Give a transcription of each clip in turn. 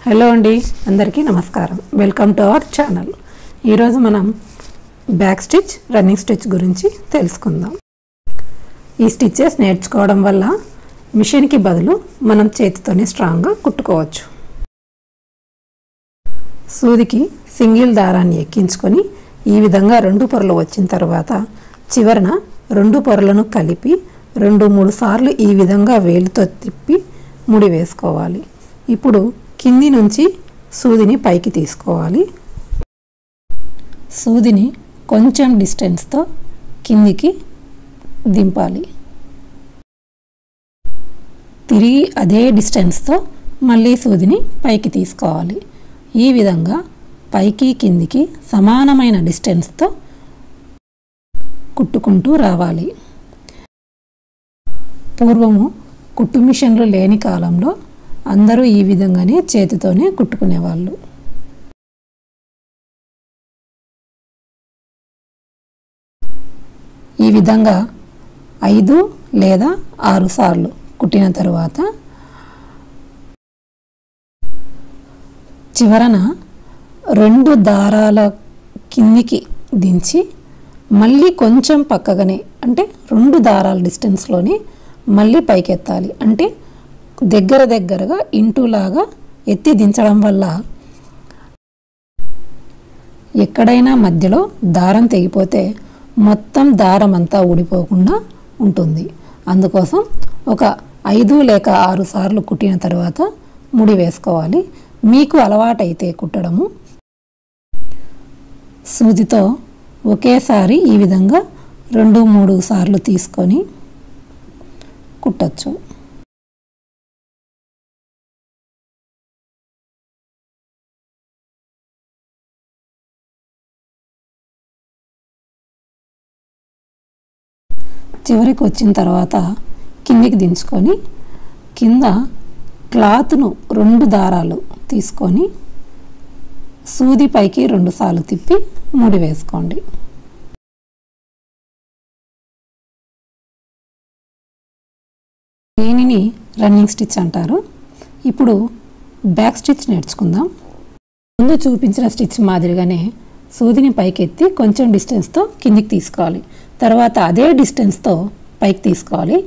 hello అండి అందరికీ నమస్కారం వెల్కమ్ టు అవర్ ఛానల్ ఈరోజు మనం బ్యాక్ స్టిచ్ రన్నింగ్ స్టిచ్ గురించి తెలుసుకుందాం ఈ స్టిచ్చెస్ నేర్చుకోవడం వల్ల మిషన్కి బదులు మనం చేతితోనే స్ట్రాంగ్గా కుట్టుకోవచ్చు సూదికి సింగిల్ దారాన్ని ఎక్కించుకొని ఈ విధంగా రెండు పొరలు వచ్చిన తర్వాత చివరన రెండు పొరలను కలిపి రెండు మూడు సార్లు ఈ విధంగా వేలుతో తిప్పి ముడి వేసుకోవాలి ఇప్పుడు కింది నుంచి సూదిని పైకి తీసుకోవాలి సూదిని కొంచెం డిస్టెన్స్తో కిందికి దింపాలి తిరిగి అదే డిస్టెన్స్తో మళ్ళీ సూదిని పైకి తీసుకోవాలి ఈ విధంగా పైకి కిందికి సమానమైన డిస్టెన్స్తో కుట్టుకుంటూ రావాలి పూర్వము కుట్టు మిషన్లు లేని కాలంలో అందరూ ఈ విధంగానే చేతితోనే కుట్టుకునేవాళ్ళు ఈ విధంగా ఐదు లేదా ఆరు సార్లు కుట్టిన తరువాత చివరన రెండు దారాల కిందికి దించి మళ్ళీ కొంచెం పక్కగానే అంటే రెండు దారాల డిస్టెన్స్లోని మళ్ళీ పైకెత్తాలి అంటే దగ్గర దగ్గరగా ఇంటూలాగా ఎత్తి దించడం వల్ల ఎక్కడైనా మధ్యలో దారం తెగిపోతే మొత్తం దారం అంతా ఊడిపోకుండా ఉంటుంది అందుకోసం ఒక ఐదు లేక ఆరు సార్లు కుట్టిన తర్వాత ముడి వేసుకోవాలి మీకు అలవాటైతే కుట్టడము సూదితో ఒకేసారి ఈ విధంగా రెండు మూడు సార్లు తీసుకొని కుట్టచ్చు చివరికి వచ్చిన తర్వాత కిందికి దించుకొని కింద క్లాత్ను రెండు దారాలు తీసుకొని సూది పైకి రెండు సార్లు తిప్పి ముడి వేసుకోండి దీనిని రన్నింగ్ స్టిచ్ అంటారు ఇప్పుడు బ్యాక్ స్టిచ్ నేర్చుకుందాం ముందు చూపించిన స్టిచ్ మాదిరిగానే సూదిని పైకెత్తి కొంచెం డిస్టెన్స్తో కిందికి తీసుకోవాలి తర్వాత అదే డిస్టెన్స్తో పైకి తీసుకోవాలి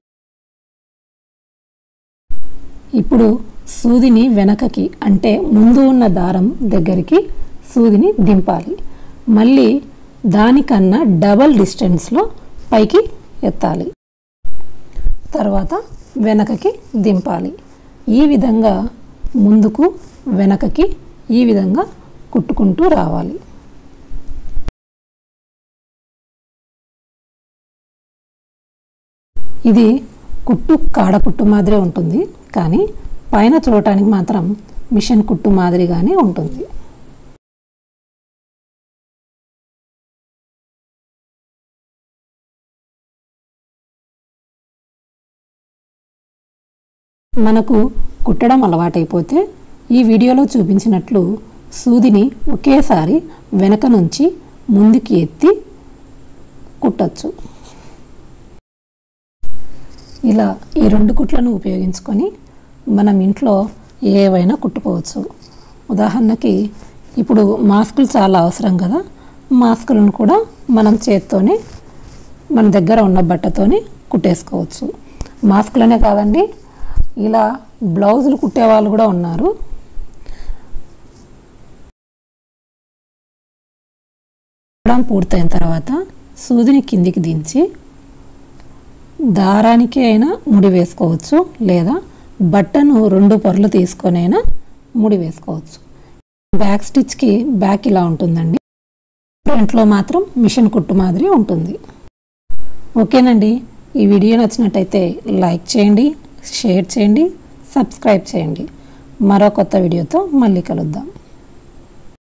ఇప్పుడు సూదిని వెనకకి అంటే ముందు ఉన్న దారం దగ్గరికి సూదిని దింపాలి మళ్ళీ దానికన్నా డబల్ డిస్టెన్స్లో పైకి ఎత్తాలి తర్వాత వెనకకి దింపాలి ఈ విధంగా ముందుకు వెనకకి ఈ విధంగా కుట్టుకుంటూ రావాలి ఇది కుట్టు కాడ కుట్టు మాదిరే ఉంటుంది కానీ పైన చూడటానికి మాత్రం మిషన్ కుట్టు మాదిరిగానే ఉంటుంది మనకు కుట్టడం అలవాటైపోతే ఈ వీడియోలో చూపించినట్లు సూదిని ఒకేసారి వెనక నుంచి ముందుకి ఎత్తి కుట్టచ్చు ఇలా ఈ రెండు కుట్లను ఉపయోగించుకొని మనం ఇంట్లో ఏవైనా కుట్టుకోవచ్చు ఉదాహరణకి ఇప్పుడు మాస్కులు చాలా అవసరం కదా మాస్కులను కూడా మనం చేత్తోనే మన దగ్గర ఉన్న బట్టతోని కుట్టేసుకోవచ్చు మాస్కులనే కాదండి ఇలా బ్లౌజులు కుట్టే వాళ్ళు కూడా ఉన్నారు కుట్టడం పూర్తయిన తర్వాత సూదిని కిందికి దించి దారానికి అయినా ముడి వేసుకోవచ్చు లేదా బట్టను రెండు పొరలు తీసుకొని అయినా ముడి వేసుకోవచ్చు బ్యాక్ స్టిచ్కి బ్యాక్ ఇలా ఉంటుందండి ఫ్రంట్లో మాత్రం మిషన్ కుట్టు మాదిరి ఉంటుంది ఓకేనండి ఈ వీడియో నచ్చినట్టయితే లైక్ చేయండి షేర్ చేయండి సబ్స్క్రైబ్ చేయండి మరో కొత్త వీడియోతో మళ్ళీ కలుద్దాం